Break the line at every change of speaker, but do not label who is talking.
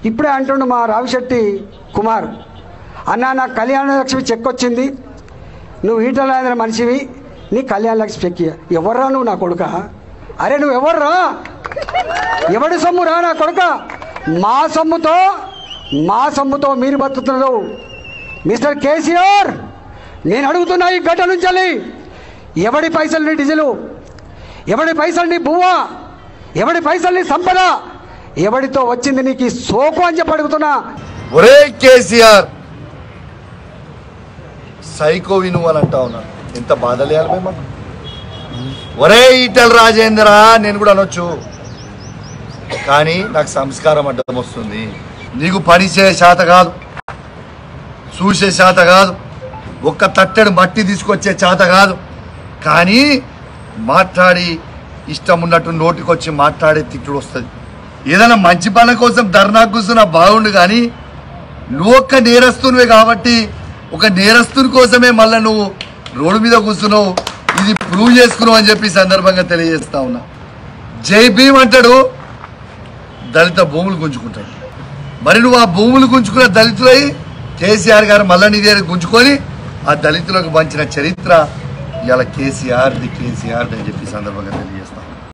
ఇప్పుడే అంటుండు మా రావిశెట్టి కుమార్ అన్న నాకు కళ్యాణ లక్ష్మి చెక్ వచ్చింది నువ్వు ఈటల రాజేంద్ర మనిషివి నీ కళ్యాణ లక్ష్మి చెక్ ఇయ్య. ఎవర్రా నువ్వు నా కొడుక అరే నువ్వు ఎవర్రా ఎవడి సొమ్ము రా నా కొడుక మా సొమ్ముతో మా సొమ్ముతో మీరు బతుకుతున్నారు మిస్టర్ కేసీఆర్ నేను అడుగుతున్నా ఈ గడ్డ నుంచి ఎవడి పైసల్ని డీజిలు ఎవడి పైసల్ని బువ్వ ఎవడి పైసల్ని సంపద ఎవడితో వచ్చింది నీకు ఈ సోకు అని చెప్పి అడుగుతున్నా
ఒరే కేసీఆర్ సైకో విను అని అంటా ఉన్నా ఎంత బాధ లేయాలి మేము మాకు? ఒరే ఈటల రాజేంద్ర నేను కూడా అనొచ్చు కానీ నాకు సంస్కారం అడ్డం వస్తుంది నీకు పని చేసే శాత కాదు చూసే శాత కాదు ఒక్క తట్టెడు మట్టి తీసుకొచ్చే చేత కాదు కానీ మాట్లాడి ఇష్టం ఉన్నట్టు నోటికొచ్చి మాట్లాడే తిట్టుడు వస్తుంది ఏదైనా మంచి పనుల కోసం ధర్నా కూర్చున్నా బాగుండు కానీ నువ్వు ఒక్క నేరస్తునివే కాబట్టి ఒక నేరస్తుని కోసమే మళ్ళీ నువ్వు రోడ్డు మీద కూర్చున్నావు ఇది ప్రూవ్ చేసుకున్నావు అని చెప్పి ఈ సందర్భంగా తెలియజేస్తా ఉన్నా జై భీమ్ అంటాడు దళిత భూములు గుంజుకుంటాడు మరి నువ్వు ఆ భూములు గుంజుకున్న దళితులై కేసీఆర్ గారు మళ్ళా నీ దగ్గర గుంజుకొని ఆ దళితులకు పంచిన చరిత్ర ఇవాళ కేసీఆర్ది కేసీఆర్ది అని చెప్పి ఈ సందర్భంగా తెలియజేస్తా